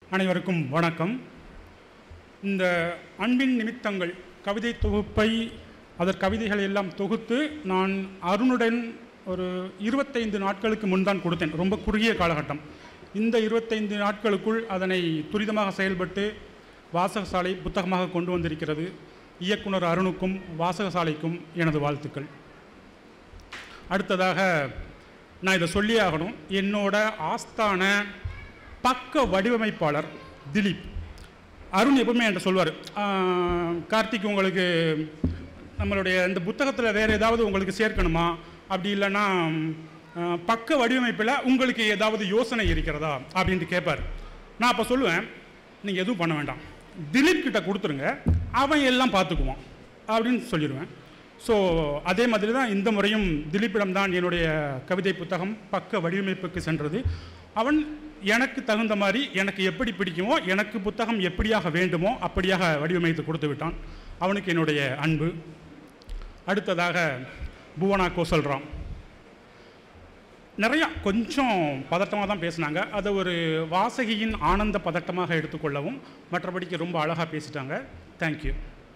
அனைவருக்கும் வணக்கம் இந்த அன்பின் நிமித்தங்கள் கவிதை தொகுப்பை அதற் கவிதைகளை எல்லாம் தொகுத்து நான் அருணுடன் ஒரு இருபத்தைந்து நாட்களுக்கு முன்தான் கொடுத்தேன் ரொம்ப குறுகிய காலகட்டம் இந்த இருபத்தைந்து நாட்களுக்குள் அதனை துரிதமாக செயல்பட்டு வாசகசாலை புத்தகமாக கொண்டு வந்திருக்கிறது இயக்குனர் அருணுக்கும் வாசகசாலைக்கும் எனது வாழ்த்துக்கள் அடுத்ததாக நான் இதை சொல்லியே ஆகணும் என்னோட ஆஸ்தான பக்க வடிவமைப்பாளர் திலீப் அருண் எப்பவுமே என்கிட்ட சொல்வார் கார்த்திக் உங்களுக்கு நம்மளுடைய இந்த புத்தகத்தில் வேறு ஏதாவது உங்களுக்கு சேர்க்கணுமா அப்படி இல்லைன்னா ஆஹ், பக்க வடிவமைப்பில் உங்களுக்கு ஏதாவது யோசனை இருக்கிறதா அப்படின்ட்டு கேட்பார் நான் அப்போ சொல்லுவேன் நீங்கள் எதுவும் பண்ண வேண்டாம் திலீப் கிட்ட கொடுத்துருங்க அவன் எல்லாம் பார்த்துக்குவான் அப்படின்னு சொல்லிடுவேன் ஸோ அதே மாதிரி தான் இந்த முறையும் திலீப்பிடம் தான் என்னுடைய கவிதை புத்தகம் பக்க வடிவமைப்புக்கு சென்றது அவன் எனக்கு தகுந்த மாதிரி எனக்கு எப்படி பிடிக்குமோ எனக்கு புத்தகம் எப்படியாக வேண்டுமோ அப்படியாக வடிவமைத்து கொடுத்து விட்டான் அவனுக்கு என்னுடைய அன்பு அடுத்ததாக புவனா கோசல்ராம் நிறையா கொஞ்சம் பதட்டமாக தான் பேசினாங்க அதை ஒரு வாசகியின் ஆனந்த பதட்டமாக எடுத்துக்கொள்ளவும் மற்றபடிக்கு ரொம்ப அழகாக பேசிட்டாங்க தேங்க்யூ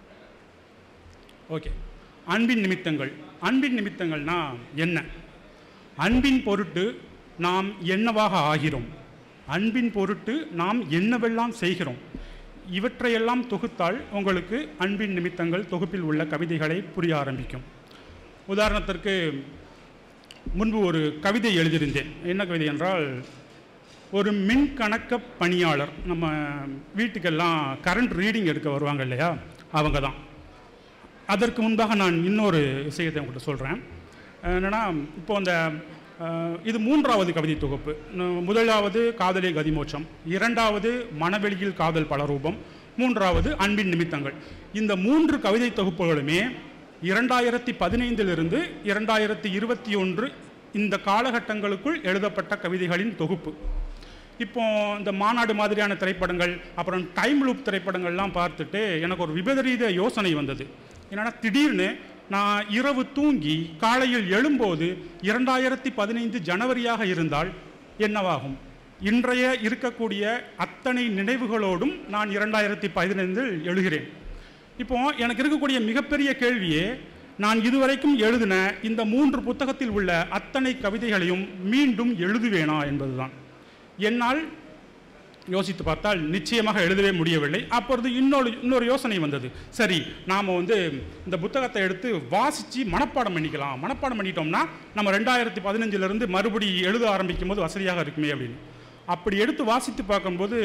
ஓகே அன்பின் நிமித்தங்கள் அன்பின் நிமித்தங்கள்னா என்ன அன்பின் பொருட்டு நாம் என்னவாக ஆகிறோம் அன்பின் பொருட்டு நாம் என்னவெல்லாம் செய்கிறோம் இவற்றையெல்லாம் தொகுத்தால் உங்களுக்கு அன்பின் நிமித்தங்கள் தொகுப்பில் உள்ள கவிதைகளை புரிய ஆரம்பிக்கும் உதாரணத்திற்கு முன்பு ஒரு கவிதை எழுதியிருந்தேன் என்ன கவிதை என்றால் ஒரு மின் கணக்க பணியாளர் நம்ம வீட்டுக்கெல்லாம் கரண்ட் ரீடிங் எடுக்க வருவாங்க இல்லையா அவங்க தான் அதற்கு முன்பாக நான் இன்னொரு விஷயத்தை உங்கள்கிட்ட சொல்கிறேன் என்னென்னா இப்போ அந்த அஹ், இது மூன்றாவது கவிதை தொகுப்பு ந- முதலாவது காதலே கதிமோட்சம் இரண்டாவது மனவெளியில் காதல் பலரூபம் மூன்றாவது அன்பின் நிமித்தங்கள் இந்த மூன்று கவிதை தொகுப்புகளுமே இரண்டாயிரத்தி பதினைந்திலிருந்து இரண்டாயிரத்தி இருபத்தி ஒன்று இந்த காலகட்டங்களுக்குள் எழுதப்பட்ட கவிதைகளின் தொகுப்பு இப்போ இந்த மாநாடு மாதிரியான திரைப்படங்கள் அப்புறம் டைம் லூப் திரைப்படங்கள்லாம் பார்த்துட்டு எனக்கு ஒரு விபரீத யோசனை வந்தது என்னன்னா திடீர்னு நான் இரவு தூங்கி காலையில் எழும்போது இரண்டாயிரத்தி பதினைந்து ஜனவரியாக இருந்தால் என்னவாகும் இன்றைய இருக்கக்கூடிய அத்தனை நினைவுகளோடும் நான் இரண்டாயிரத்தி பதினைந்தில் எழுகிறேன் இப்போ எனக்கு இருக்கக்கூடிய மிகப்பெரிய கேள்வியே நான் இதுவரைக்கும் எழுதின இந்த மூன்று புத்தகத்தில் உள்ள அத்தனை கவிதைகளையும் மீண்டும் எழுதுவேனா என்பதுதான் என்னால் யோசித்து பார்த்தால் நிச்சயமாக எழுதவே முடியவில்லை அப்பொழுது இன்னொரு இன்னொரு யோசனை வந்தது சரி நாம் வந்து இந்த புத்தகத்தை எடுத்து வாசித்து மனப்பாடம் பண்ணிக்கலாம் மனப்பாடம் பண்ணிட்டோம்னா நம்ம ரெண்டாயிரத்தி பதினஞ்சிலிருந்து மறுபடி எழுத ஆரம்பிக்கும் போது வசதியாக இருக்குமே அப்படின்னு அப்படி எடுத்து வாசித்து பார்க்கும்போது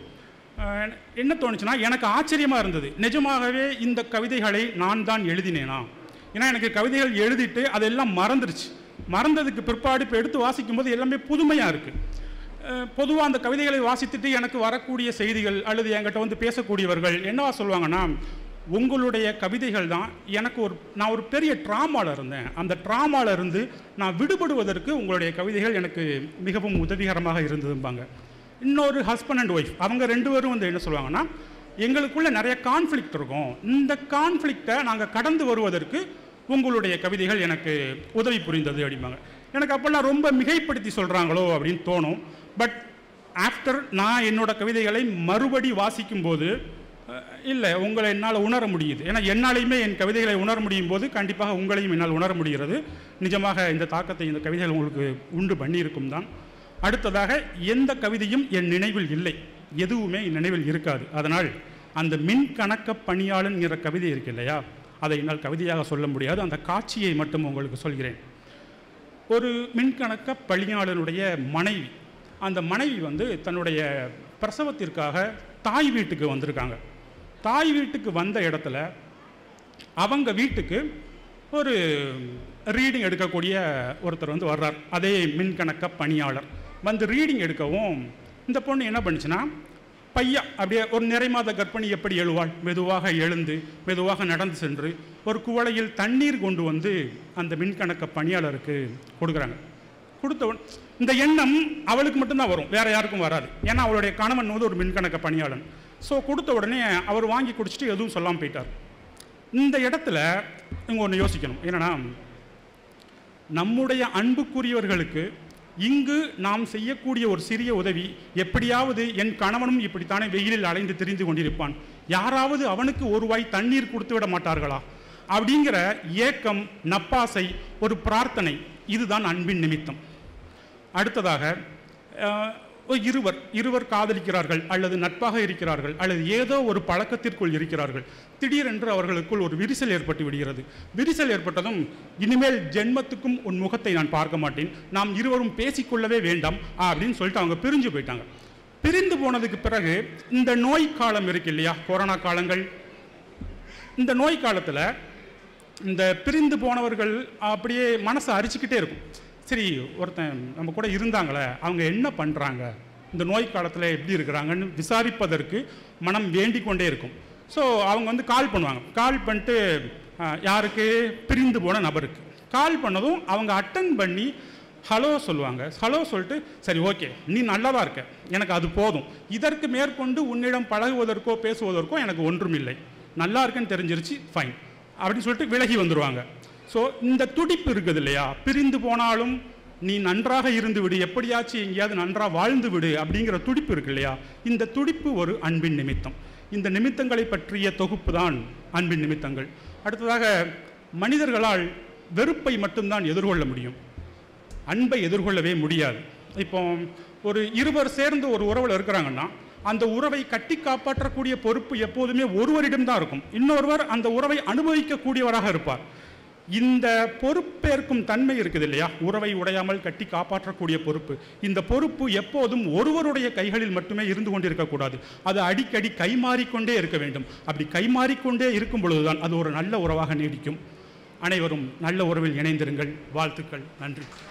அஹ், என்ன தோணுச்சுன்னா எனக்கு ஆச்சரியமாக இருந்தது நிஜமாகவே இந்த கவிதைகளை நான் தான் எழுதினேனா ஏன்னா எனக்கு கவிதைகள் எழுதிட்டு அதெல்லாம் மறந்துருச்சு மறந்ததுக்கு பிற்பாடு இப்போ எடுத்து வாசிக்கும்போது எல்லாமே புதுமையாக இருக்குது பொதுவாக அந்த கவிதைகளை வாசித்துட்டு எனக்கு வரக்கூடிய செய்திகள் அல்லது என்கிட்ட வந்து பேசக்கூடியவர்கள் என்னவா சொல்லுவாங்கன்னா உங்களுடைய கவிதைகள் தான் எனக்கு ஒரு நான் ஒரு பெரிய ட்ராமாவில் இருந்தேன் அந்த ட்ராமாவில் இருந்து நான் விடுபடுவதற்கு உங்களுடைய கவிதைகள் எனக்கு மிகவும் உதவிகரமாக இருந்ததும்பாங்க இன்னொரு ஹஸ்பண்ட் அண்ட் ஒய்ஃப் அவங்க ரெண்டு பேரும் வந்து என்ன சொல்லுவாங்கன்னா எங்களுக்குள்ள நிறைய கான்ஃப்ளிக்ட் இருக்கும் இந்த கான்ஃப்ளிக்டை நாங்கள் கடந்து வருவதற்கு உங்களுடைய கவிதைகள் எனக்கு உதவி புரிந்தது அப்படிம்பாங்க எனக்கு அப்போல்லாம் ரொம்ப மிகைப்படுத்தி சொல்கிறாங்களோ அப்படின்னு தோணும் பட் ஆஃப்டர் நான் என்னோட கவிதைகளை மறுபடி வாசிக்கும்போது இல்லை உங்களை என்னால் உணர முடியுது ஏன்னா என்னாலையுமே என் கவிதைகளை உணர முடியும் போது கண்டிப்பாக உங்களையும் என்னால் உணர முடிகிறது நிஜமாக இந்த தாக்கத்தை இந்த கவிதைகள் உங்களுக்கு உண்டு பண்ணியிருக்கும் தான் அடுத்ததாக எந்த கவிதையும் என் நினைவில் இல்லை எதுவுமே என் நினைவில் இருக்காது அதனால் அந்த மின் கணக்க பணியாளன்கிற கவிதை இருக்கு இல்லையா அதை என்னால் கவிதையாக சொல்ல முடியாது அந்த காட்சியை மட்டும் உங்களுக்கு சொல்கிறேன் ஒரு மின்கணக்க பணியாளனுடைய மனைவி அந்த மனைவி வந்து தன்னுடைய பிரசவத்திற்காக தாய் வீட்டுக்கு வந்திருக்காங்க தாய் வீட்டுக்கு வந்த இடத்துல அவங்க வீட்டுக்கு ஒரு ரீடிங் எடுக்கக்கூடிய ஒருத்தர் வந்து வர்றார் அதே மின்கணக்க பணியாளர் வந்து ரீடிங் எடுக்கவும் இந்த பொண்ணு என்ன பண்ணுச்சுன்னா பையா அப்படியே ஒரு நிறை மாத கர்ப்பிணி எப்படி எழுவாள் மெதுவாக எழுந்து மெதுவாக நடந்து சென்று ஒரு குவளையில் தண்ணீர் கொண்டு வந்து அந்த மின்கணக்க பணியாளருக்கு கொடுக்குறாங்க கொடுத்தவன் இந்த எண்ணம் அவளுக்கு மட்டும்தான் வரும் வேற யாருக்கும் வராது ஏன்னா அவளுடைய கணவன் வந்து ஒரு மின்கணக்க பணியாளன் ஸோ கொடுத்த உடனே அவர் வாங்கி குடிச்சிட்டு எதுவும் சொல்லாமல் போயிட்டார் இந்த இடத்துல இங்கே ஒன்று யோசிக்கணும் என்னன்னா நம்முடைய அன்புக்குரியவர்களுக்கு இங்கு நாம் செய்யக்கூடிய ஒரு சிறிய உதவி எப்படியாவது என் கணவனும் இப்படித்தானே வெயிலில் அலைந்து திரிந்து கொண்டிருப்பான் யாராவது அவனுக்கு ஒரு வாய் தண்ணீர் கொடுத்து விட மாட்டார்களா அப்படிங்கிற ஏக்கம் நப்பாசை ஒரு பிரார்த்தனை இதுதான் அன்பின் நிமித்தம் அடுத்ததாக அஹ், ஒரு இருவர் இருவர் காதலிக்கிறார்கள் அல்லது நட்பாக இருக்கிறார்கள் அல்லது ஏதோ ஒரு பழக்கத்திற்குள் இருக்கிறார்கள் திடீரென்று அவர்களுக்குள் ஒரு விரிசல் ஏற்பட்டு விடுகிறது விரிசல் ஏற்பட்டதும் இனிமேல் ஜென்மத்துக்கும் உன் முகத்தை நான் பார்க்க மாட்டேன் நாம் இருவரும் பேசிக்கொள்ளவே வேண்டாம் அப்படின்னு சொல்லிட்டு அவங்க பிரிஞ்சு போயிட்டாங்க பிரிந்து போனதுக்கு பிறகு இந்த நோய் காலம் இருக்கு இல்லையா கொரோனா காலங்கள் இந்த நோய் காலத்தில் இந்த பிரிந்து போனவர்கள் அப்படியே மனசை அரிச்சுக்கிட்டே இருக்கும் சரி ஒருத்தன் நம்ம கூட இருந்தாங்களே அவங்க என்ன பண்ணுறாங்க இந்த நோய் காலத்தில் எப்படி இருக்கிறாங்கன்னு விசாரிப்பதற்கு மனம் வேண்டிக் கொண்டே இருக்கும் ஸோ அவங்க வந்து கால் பண்ணுவாங்க கால் பண்ணிட்டு அஹ், யாருக்கு பிரிந்து போன நபருக்கு கால் பண்ணதும் அவங்க அட்டன் பண்ணி ஹலோ சொல்லுவாங்க ஹலோ சொல்லிட்டு சரி ஓகே நீ நல்லதா இருக்க எனக்கு அது போதும் இதற்கு மேற்கொண்டு உன்னிடம் பழகுவதற்கோ பேசுவதற்கோ எனக்கு ஒன்றுமில்லை நல்லா இருக்குன்னு தெரிஞ்சிருச்சு ஃபைன் அப்படின்னு சொல்லிட்டு விலகி வந்துடுவாங்க ஸோ இந்த துடிப்பு இருக்குது இல்லையா பிரிந்து போனாலும் நீ நன்றாக இருந்து விடு எப்படியாச்சும் எங்கேயாவது நன்றாக வாழ்ந்து விடு அப்படிங்கிற துடிப்பு இருக்கு இல்லையா இந்த துடிப்பு ஒரு அன்பின் நிமித்தம் இந்த நிமித்தங்களை பற்றிய தொகுப்பு தான் அன்பின் நிமித்தங்கள் அடுத்ததாக மனிதர்களால் வெறுப்பை மட்டும்தான் எதிர்கொள்ள முடியும் அன்பை எதிர்கொள்ளவே முடியாது இப்போ ஒரு இருவர் சேர்ந்து ஒரு உறவில் இருக்கிறாங்கன்னா அந்த உறவை கட்டி காப்பாற்றக்கூடிய பொறுப்பு எப்போதுமே ஒருவரிடம் தான் இருக்கும் இன்னொருவர் அந்த உறவை அனுபவிக்கக்கூடியவராக இருப்பார் இந்த பொறுப்பேற்கும் தன்மை இருக்குது இல்லையா உறவை உடையாமல் கட்டி காப்பாற்றக்கூடிய பொறுப்பு இந்த பொறுப்பு எப்போதும் ஒருவருடைய கைகளில் மட்டுமே இருந்து கொண்டிருக்கக்கூடாது அது அடிக்கடி கைமாறிக்கொண்டே இருக்க வேண்டும் அப்படி கைமாறிக்கொண்டே இருக்கும் பொழுதுதான் அது ஒரு நல்ல உறவாக நீடிக்கும் அனைவரும் நல்ல உறவில் இணைந்திருங்கள் வாழ்த்துக்கள் நன்றி